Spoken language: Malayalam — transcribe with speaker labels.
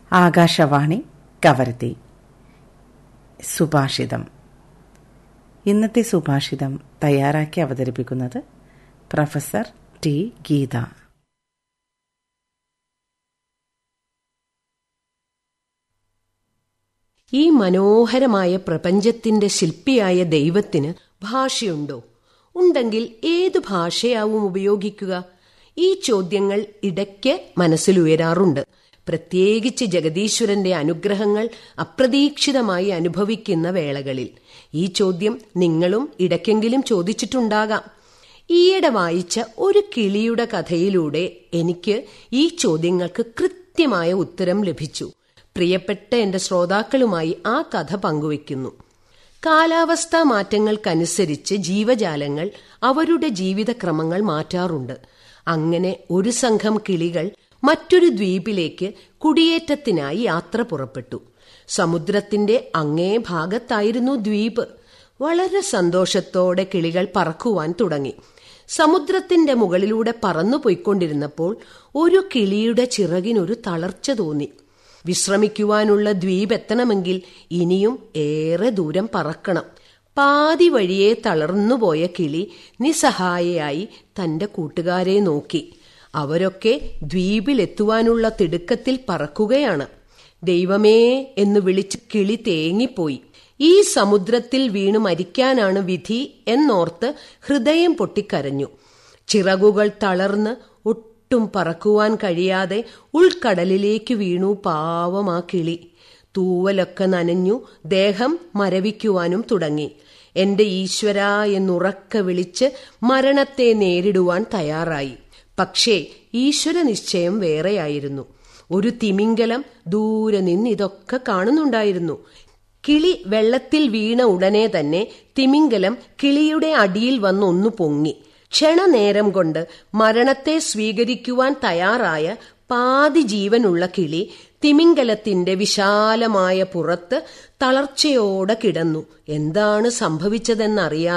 Speaker 1: ആകാശവാണി കവരത്തി സുഭാഷിതം ഇന്നത്തെ സുഭാഷിതം തയ്യാറാക്കി അവതരിപ്പിക്കുന്നത് പ്രൊഫസർ ടി ഗീത
Speaker 2: ഈ മനോഹരമായ പ്രപഞ്ചത്തിന്റെ ശില്പിയായ ദൈവത്തിന് ഭാഷയുണ്ടോ ഉണ്ടെങ്കിൽ ഏതു ഭാഷയാവും ഉപയോഗിക്കുക ഈ ചോദ്യങ്ങൾ ഇടയ്ക്ക് മനസ്സിലുയരാറുണ്ട് പ്രത്യേകിച്ച് ജഗദീശ്വരന്റെ അനുഗ്രഹങ്ങൾ അപ്രതീക്ഷിതമായി അനുഭവിക്കുന്ന വേളകളിൽ ഈ ചോദ്യം നിങ്ങളും ഇടയ്ക്കെങ്കിലും ചോദിച്ചിട്ടുണ്ടാകാം ഈയിടെ വായിച്ച ഒരു കിളിയുടെ കഥയിലൂടെ എനിക്ക് ഈ ചോദ്യങ്ങൾക്ക് കൃത്യമായ ഉത്തരം ലഭിച്ചു പ്രിയപ്പെട്ട എന്റെ ശ്രോതാക്കളുമായി ആ കഥ പങ്കുവയ്ക്കുന്നു കാലാവസ്ഥാ മാറ്റങ്ങൾക്കനുസരിച്ച് ജീവജാലങ്ങൾ അവരുടെ ജീവിതക്രമങ്ങൾ മാറ്റാറുണ്ട് അങ്ങനെ ഒരു സംഘം കിളികൾ മറ്റൊരു ദ്വീപിലേക്ക് കുടിയേറ്റത്തിനായി യാത്ര പുറപ്പെട്ടു സമുദ്രത്തിന്റെ അങ്ങേ ഭാഗത്തായിരുന്നു ദ്വീപ് വളരെ സന്തോഷത്തോടെ കിളികൾ പറക്കുവാൻ തുടങ്ങി സമുദ്രത്തിന്റെ മുകളിലൂടെ പറന്നു പോയിക്കൊണ്ടിരുന്നപ്പോൾ ഒരു കിളിയുടെ ചിറകിനൊരു തളർച്ച തോന്നി വിശ്രമിക്കുവാനുള്ള ദ്വീപ് എത്തണമെങ്കിൽ ഇനിയും ഏറെ ദൂരം പറക്കണം പാതി വഴിയെ തളർന്നുപോയ കിളി നിസ്സഹായയായി തന്റെ കൂട്ടുകാരെ നോക്കി അവരൊക്കെ ദ്വീപിലെത്തുവാനുള്ള തിടുക്കത്തിൽ പറക്കുകയാണ് ദൈവമേ എന്ന് വിളിച്ച് കിളി തേങ്ങിപ്പോയി ഈ സമുദ്രത്തിൽ വീണു മരിക്കാനാണ് വിധി എന്നോർത്ത് ഹൃദയം പൊട്ടിക്കരഞ്ഞു ചിറകുകൾ തളർന്ന് ഒട്ടും പറക്കുവാൻ കഴിയാതെ ഉൾക്കടലിലേക്ക് വീണു പാവമാ കിളി തൂവലൊക്കെ നനഞ്ഞു ദേഹം മരവിക്കുവാനും തുടങ്ങി എന്റെ ഈശ്വര എന്നുറക്ക വിളിച്ച് മരണത്തെ നേരിടുവാൻ തയ്യാറായി പക്ഷേ ഈശ്വര നിശ്ചയം വേറെയായിരുന്നു ഒരു തിമിംഗലം ദൂരെ നിന്ന് ഇതൊക്കെ കാണുന്നുണ്ടായിരുന്നു കിളി വെള്ളത്തിൽ വീണ ഉടനെ തന്നെ തിമിംഗലം കിളിയുടെ അടിയിൽ വന്നൊന്നു പൊങ്ങി ക്ഷണനേരം കൊണ്ട് മരണത്തെ സ്വീകരിക്കുവാൻ തയ്യാറായ പാതി ജീവനുള്ള കിളി തിമിംഗലത്തിന്റെ വിശാലമായ പുറത്ത് തളർച്ചയോടെ കിടന്നു എന്താണ് സംഭവിച്ചതെന്നറിയാതെ